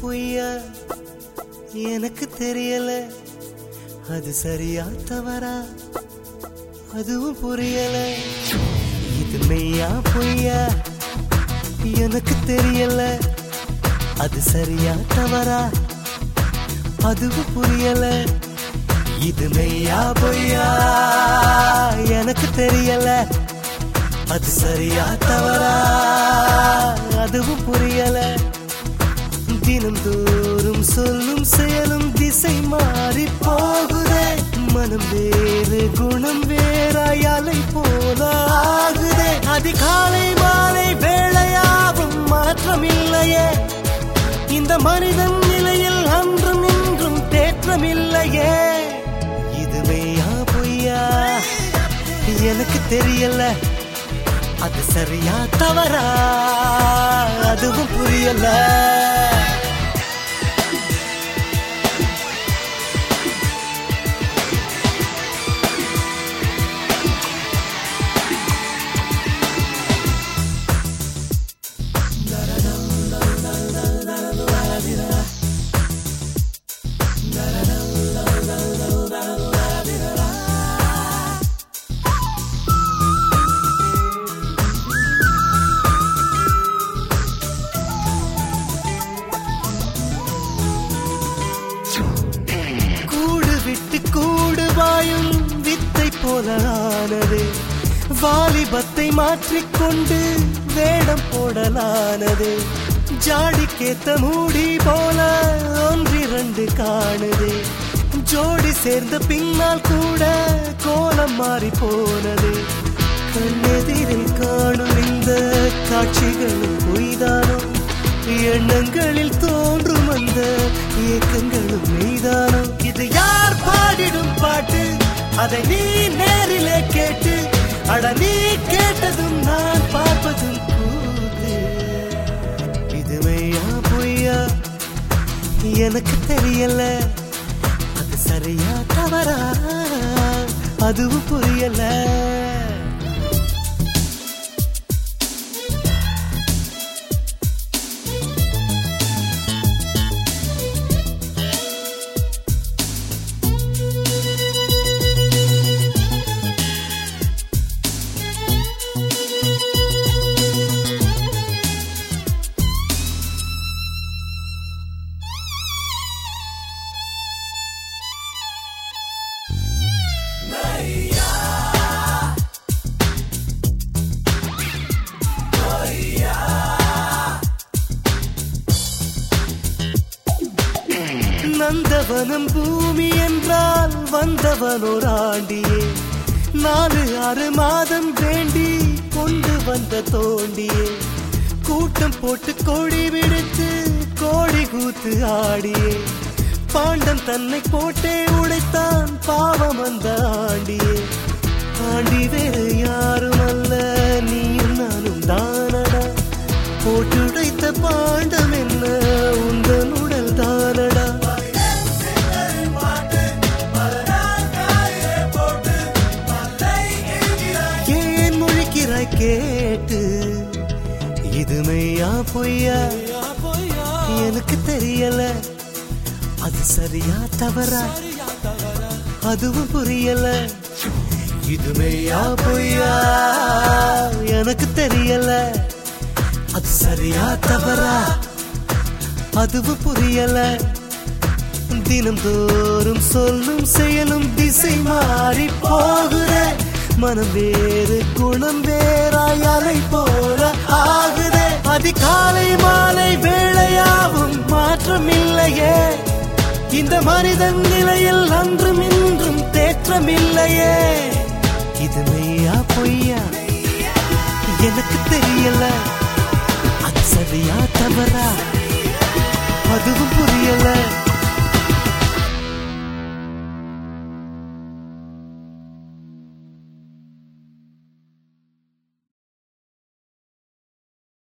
பொய்யா எனக்கு தெரியல அது சரியா தவறா அதுவும் புரியல இது மெய்யா பொய்யா எனக்கு தெரியல அது சரியா தவறா அதுவும் புரியல இது மெய்யா பொய்யா எனக்கு தெரியல அது சரியா தவறா அதுவும் புரியல தினந்தோறும் சொல்லும் செயலும் திசை மாறி போகுதே மனம் வேறு குணம் வேறாய் அலை போல ஆகுதே அதிகாலை மாலை வேளையாகும் மாற்றம் இல்லையே இந்த மனிதன் நிலையில் அன்றும் இன்றும் தேற்றம் இல்லையே இது மெய்யா பொய்யா எனக்கு தெரியல அது சரியா தவறா அதுவும் புரியல கூடு விட்டு கூடு வாயும் வித்தை போல ஆனது வாலிபத்தை மாற்றிக்கொண்டு வேடம் போடலானது ஜாடிக்கேத்த மூடி போல ஒன்றிரண்டு காணுது ஜோடி சேர்ந்த பின்னால் கூட கோலம் மாறி போனது கண்ணெதிரில் காணும் இந்த காட்சிகளும் பொய்தானோ எண்ணங்களில் தோன்றும் அந்த இயக்கங்களும் மெய்தானோ இது யார் பாடிடும் பாட்டு அதை நீ நேரிலே கேட்டு அட நீ கேட்டதும் நான் பார்ப்பதும் கூத்து இது மெய்யா பொய்யா எனக்கு தெரியல அது சரியா தவறா அதுவும் புரியல நந்தவனம் பூமி என்றால் வந்தவன் ஒரு ஆண்டியே நாலு ஆறு மாதம் வேண்டி கொண்டு வந்த தோண்டியே கூட்டம் போட்டு கோடி விடுத்து கோடி கூத்து ஆடியே பாண்டம் தன்னை போட்டே உடைத்தான் பாவம் அந்த ஆண்டியே ஆண்டி வேறு யாரும் அல்ல நீயும் நானும் தானடா போட்டுடைத்த பாண்டம் என்ன உந்தன் உடல் தானடா ஏன் முழிக்கிறாய் கேட்டு இது மெய்யா பொய்யா எனக்கு தெரியல அது சரியா தவறா அதுவும் புரியல இது மெய்யா பொய்யா எனக்கு தெரியல அது சரியா தவறா அதுவும் புரியல தினம்தோறும் சொல்லும் செயலும் திசை மாறி போகுற மனம் வேறு குணம் வேறாய் அலை போல ஆகுதே அதிகாலை மாலை வேளையாவும் மாற்றம் இல்லையே இந்த மனிதன் நிலையில் அன்றும் இன்றும் தேற்றம் இல்லையே இது மெய்யா பொய்யா எனக்கு தெரியல அது சரியா தவறா அதுவும் புரியல